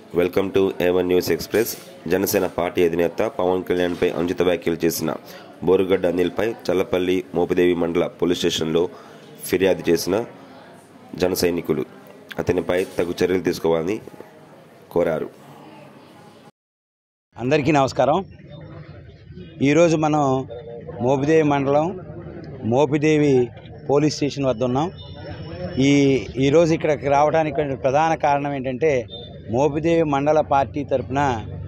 welcome to A one news express Janasena party అధినేత పవన్ కళ్యాణ్పై అనుచిత వ్యాఖ్యలు చేసిన బోరుగడ్డ అనిల్పై చల్లపల్లి మోపిదేవి మండల పోలీస్ స్టేషన్లో ఫిర్యాదు చేసిన జన సైనికులు అతనిపై తగు చర్యలు తీసుకోవాలని కోరారు అందరికీ నమస్కారం ఈరోజు మనం మోపిదేవి మండలం మోపిదేవి పోలీస్ స్టేషన్ వద్ద ఉన్నాం ఈ ఈరోజు ఇక్కడికి రావడానికి ప్రధాన కారణం ఏంటంటే మోపిదేవి మండల పార్టీ తరఫున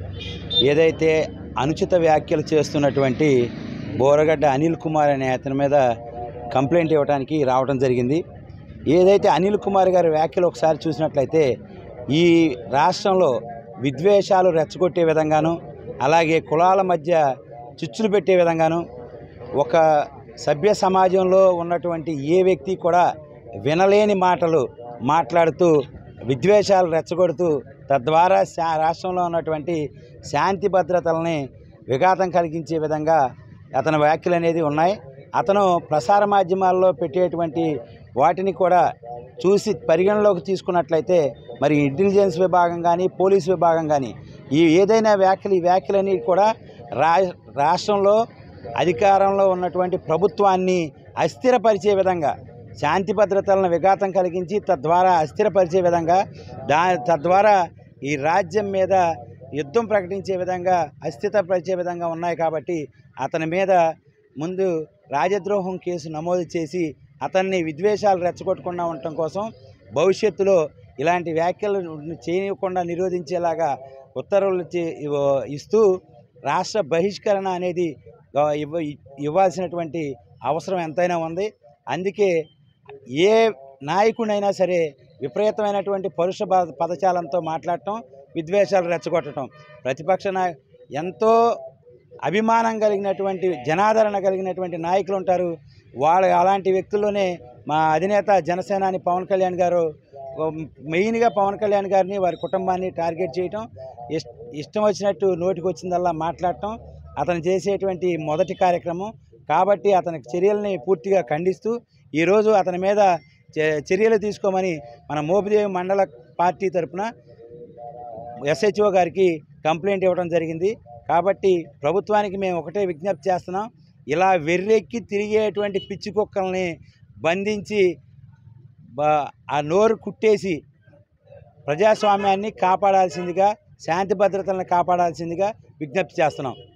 ఏదైతే అనుచిత వ్యాఖ్యలు చేస్తున్నటువంటి బోరగడ్డ అనిల్ కుమార్ అనే అతని మీద కంప్లైంట్ ఇవ్వడానికి రావడం జరిగింది ఏదైతే అనిల్ కుమార్ గారి వ్యాఖ్యలు ఒకసారి చూసినట్లయితే ఈ రాష్ట్రంలో విద్వేషాలు రెచ్చగొట్టే విధంగాను అలాగే కులాల మధ్య చిచ్చులు పెట్టే విధంగాను ఒక సభ్య సమాజంలో ఉన్నటువంటి ఏ వ్యక్తి కూడా వినలేని మాటలు మాట్లాడుతూ విద్వేషాలు రెచ్చగొడుతూ తద్వారా శా రాష్ట్రంలో ఉన్నటువంటి శాంతి భద్రతలని విఘాతం కలిగించే విధంగా అతని వ్యాఖ్యలు అనేది ఉన్నాయి అతను ప్రసార మాధ్యమాల్లో పెట్టేటువంటి వాటిని కూడా చూసి పరిగణలోకి తీసుకున్నట్లయితే మరి ఇంటెలిజెన్స్ విభాగం కానీ పోలీస్ విభాగం కానీ ఈ ఏదైనా వ్యాఖ్యలు ఈ వ్యాఖ్యలన్నీ కూడా రా రాష్ట్రంలో అధికారంలో ఉన్నటువంటి ప్రభుత్వాన్ని అస్థిరపరిచే విధంగా శాంతి భద్రతలను విఘాతం కలిగించి తద్వారా అస్థిరపరిచే విధంగా దా తద్వారా ఈ రాజ్యం మీద యుద్ధం ప్రకటించే విధంగా అస్థిరపరిచే విధంగా ఉన్నాయి కాబట్టి అతని మీద ముందు రాజద్రోహం కేసు నమోదు చేసి అతన్ని విద్వేషాలు రెచ్చగొట్టకుండా ఉండటం కోసం భవిష్యత్తులో ఇలాంటి వ్యాఖ్యలు చేయకుండా నిరోధించేలాగా ఉత్తర్వులు చే- ఇవ్వ- ఇస్తూ రాష్ట్ర బహిష్కరణ అనేది ఆ, ఇవ్వ ఇవ్వాల్సినటువంటి అవసరం ఎంతైనా ఉంది అందుకే ఏ నాయకుడైనా సరే విపరీతమైనటువంటి పరుష పద- పదజాలంతో మాట్లాడటం విద్వేషాలు రెచ్చగొట్టడం ప్రతిపక్ష నాయ ఎంతో అభిమానం కలిగినటువంటి జనాదరణ కలిగినటువంటి నాయకులు ఉంటారు వాళ్ళ అలాంటి వ్యక్తుల్లోనే మా అధినేత జనసేనాని పవన్ కళ్యాణ్ గారు ఓ మెయిన్గా పవన్ కళ్యాణ్ గారిని వారి కుటుంబాన్ని టార్గెట్ చేయటం ఇష్ ఇష్టం వచ్చినట్టు నోటికి వచ్చిందల్లా మాట్లాడటం అతను చేసేటువంటి మొదటి కార్యక్రమం కాబట్టి అతని చర్యల్ని పూర్తిగా ఖండిస్తూ ఈరోజు అతని మీద చే- చర్యలు తీసుకోమని మన మోపిదేవి మండల పార్టీ తరపున ఎస్హెచ్ఓ గారికి కంప్లైంట్ ఇవ్వడం జరిగింది కాబట్టి ప్రభుత్వానికి మేము ఒకటే విజ్ఞప్తి చేస్తున్నాం ఇలా వెర్రెక్కి తిరిగేటువంటి పిచ్చి కుక్కల్ని బంధించి బా- ఆ నోరు కుట్టేసి ప్రజాస్వామ్యాన్ని కాపాడాల్సిందిగా శాంతి భద్రతలను కాపాడాల్సిందిగా విజ్ఞప్తి చేస్తున్నాం